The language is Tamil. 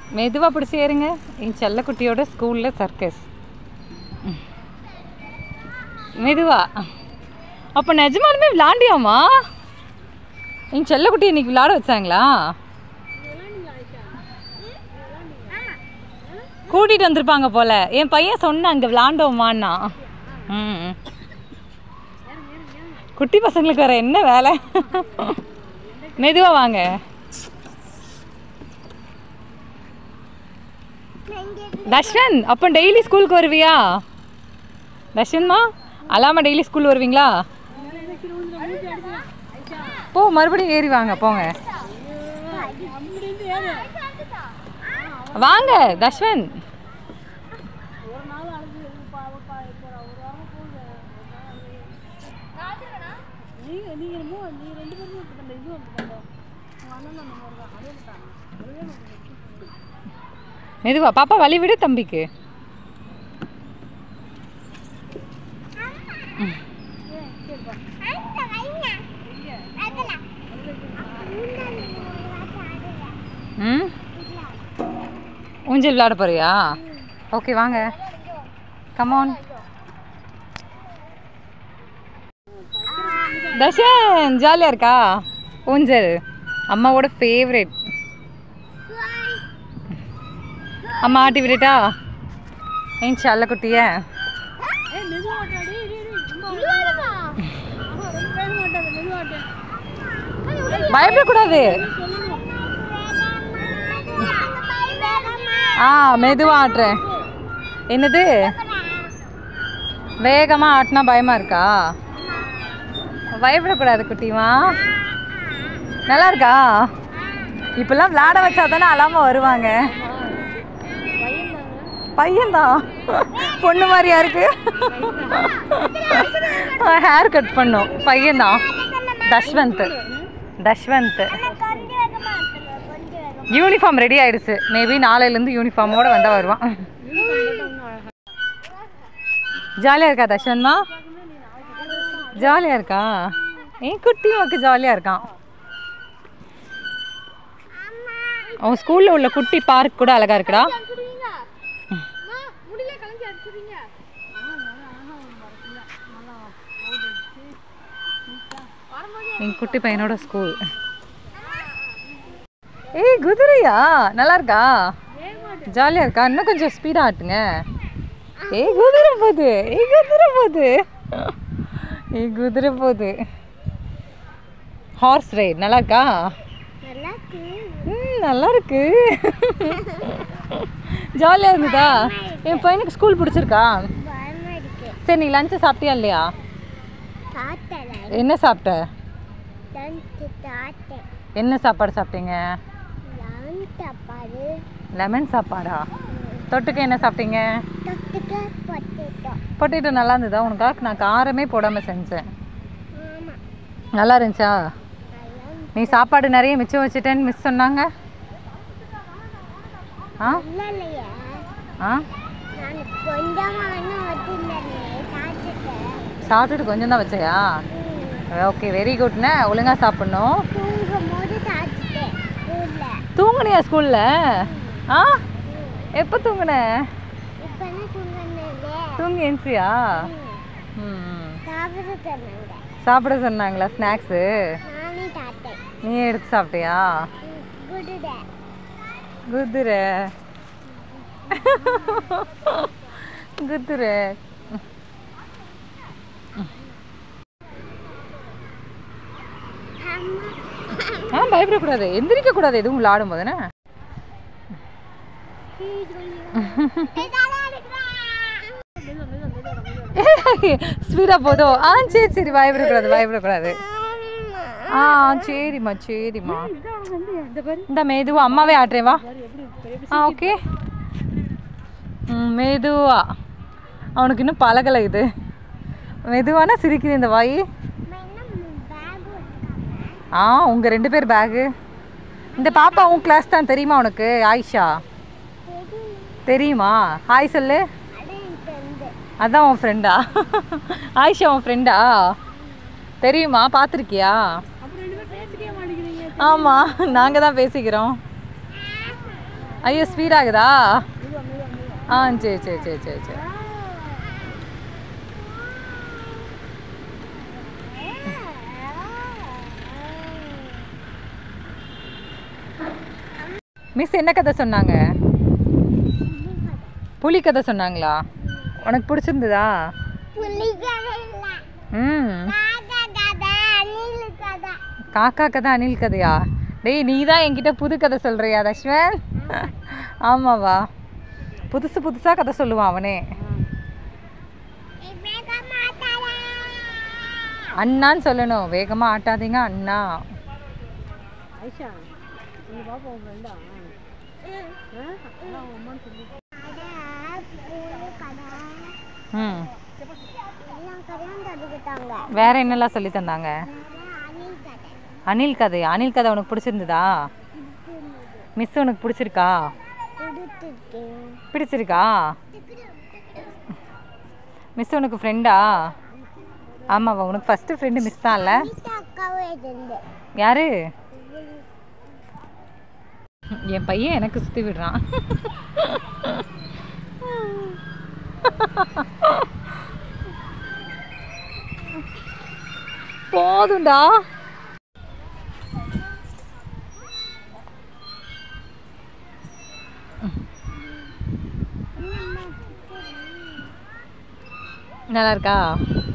மெதுவாக பிடிச்சி ஏறுங்க என் செல்லக்குட்டியோட ஸ்கூலில் சர்க்கஸ் மெதுவா அப்போ நிஜமாலுமே விளாண்டியாமா என் செல்லக்குட்டி இன்னைக்கு விளாட வச்சாங்களா கூட்டிகிட்டு வந்திருப்பாங்க போல என் பையன் சொன்னான் அங்கே விளாண்டோமான்னா ம் குட்டி பசங்களுக்கு வேற என்ன வேலை மெதுவாக வாங்க தர்ஷன் அப்போ டெய்லி ஸ்கூலுக்கு வருவியா தர்ஷன்மா அல்லாம டெய்லி ஸ்கூல் வருவீங்களா போ மறுபடியும் ஏறி வாங்க போங்க வாங்க தர்ஷன் மெதுவா பாப்பா வழி விடு தம்பிக்கு ம் ஊஞ்சல் விளையாட போறியா ஓகே வாங்க கமான் தர்ஷன் ஜாலியாக இருக்கா ஊஞ்சல் அம்மாவோட ஃபேவரெட் அம்மா ஆட்டி விட்டுட்டா ஏன் சல்ல குட்டிய பயப்படக்கூடாது ஆ மெதுவா ஆட்டுறேன் என்னது வேகமாக ஆட்டினா பயமா இருக்கா பயப்படக்கூடாது குட்டிமா நல்லா இருக்கா இப்பெல்லாம் விளையாட வச்சா தானே அழாம வருவாங்க பையன்தான் பொண்ணு மாதிரியா இருக்கு ஹேர் கட் பண்ணும் பையன்தான் தஷ்வந்த் தஷ்வந்த் யூனிஃபார்ம் ரெடி ஆயிடுச்சு மேபி நாளையிலேருந்து யூனிஃபார்மோட வந்தால் வருவான் ஜாலியாக இருக்கா தஷ்வந்த்மா ஜாலியாக இருக்கா ஏன் குட்டி வாக்கு ஜாலியாக இருக்கான் அவன் ஸ்கூலில் உள்ள குட்டி பார்க் கூட அழகா இருக்குடா என் குட்டி பையனோட ஸ்கூல் ஏய் குதிரையா நல்லா இருக்கா ஜாலியாக இருக்கா இன்னும் கொஞ்சம் ஸ்பீடாக ஆட்டுங்க ஏய் குதிரை போகுது ஏய் குதிரை போகுது ஏய் குதிரை போகுது ஹார்ஸ் ரைட் நல்லா இருக்கா ம் நல்லா இருக்கு ஜாலியாக இருந்ததா என் பையனுக்கு ஸ்கூல் பிடிச்சிருக்கா சரி நீ லஞ்சு சாப்பிட்டியா இல்லையா என்ன சாப்பிட்ட என்ன சாப்பாடு சாப்பிட்டீங்க லெமன் சாப்பாடா தொட்டுக்க என்ன சாப்பிட்டீங்க பொட்டேட்டோ நல்லா இருந்ததா உனக்காக நான் காரமே போடாமல் செஞ்சேன் நல்லா இருந்துச்சா நீ சாப்பாடு நிறைய மிச்சம் வச்சுட்டேன்னு மிஸ் சொன்னாங்க ஆ ஆ சாப்பிட்டுட்டு கொஞ்சம் தான் வச்சையா ஓகே வெரி குட்ண்ணே ஒழுங்காக சாப்பிட்ணும் தூங்குனியா ஸ்கூலில் ஆ எப்போ தூங்குன தூங்கி எந்திரியா ம் சாப்பிட சொன்னாங்களா ஸ்நாக்ஸு நீ எடுத்து சாப்பிட்டியா குதிரை குதிரை ஆ பயப்படக்கூடாது எந்திரிக்க கூடாது எதுவும் விளாடும் போதுனே ஸ்பீடாக போதோ ஆ சரி சரி பயப்படக்கூடாது பயப்படக்கூடாது ஆ சரிம்மா சரிம்மா இந்த மெதுவா அம்மாவே ஆட்டுறேன் வா ஆ ஓகே ம் மெதுவா அவனுக்கு இன்னும் பழகலை இது மெதுவானா சிரிக்குது இந்த வாய் ஆ உங்கள் ரெண்டு பேர் பேகு இந்த பாப்பா உன் கிளாஸ் தான் தெரியுமா உனக்கு ஆயிஷா தெரியுமா ஹாய் சொல்லு அதான் உன் ஃப்ரெண்டா ஆயிஷா உன் ஃப்ரெண்டா தெரியுமா பார்த்துருக்கியா ஆமாம் நாங்கள் தான் பேசிக்கிறோம் ஐயோ ஸ்பீடாகுதா ஆ சரி சரி சரி சரி சரி மிஸ் என்ன கதை சொன்னாங்க புலி கதை சொன்னாங்களா உனக்கு பிடிச்சிருந்ததா ம் காக்கா கதை அணில் கதையா டேய் நீ தான் என்கிட்ட புது கதை சொல்றியா தஷ்வன் ஆமாவா புதுசு புதுசாக கதை சொல்லுவான் அவனே அண்ணான்னு சொல்லணும் வேகமாக ஆட்டாதீங்க அண்ணா ஐஷா நீ பாப்பா உன் ஃப்ரெண்டா அதான் அம்மான்னு சொல்லி ம் எல்லாம் கதையும் கற்றுக்கிட்டாங்க வேற என்னெல்லாம் சொல்லி தந்தாங்க அணில் கதை அணில் கதை அணில் கதை உனக்கு பிடிச்சிருந்ததா மிஸ் உனக்கு பிடிச்சிருக்கா கொடுத்துருக்கு பிடிச்சிருக்கா மிஸ் உனக்கு ஃப்ரெண்டா ஆமாவா உனக்கு ஃபஸ்ட்டு ஃப்ரெண்டு மிஸ் தான்ல அனிதா அக்காவும் இருந்து யாரு என் பையன் எனக்கு சுற்றி விடுறான் போதும்டா நல்லா இருக்கா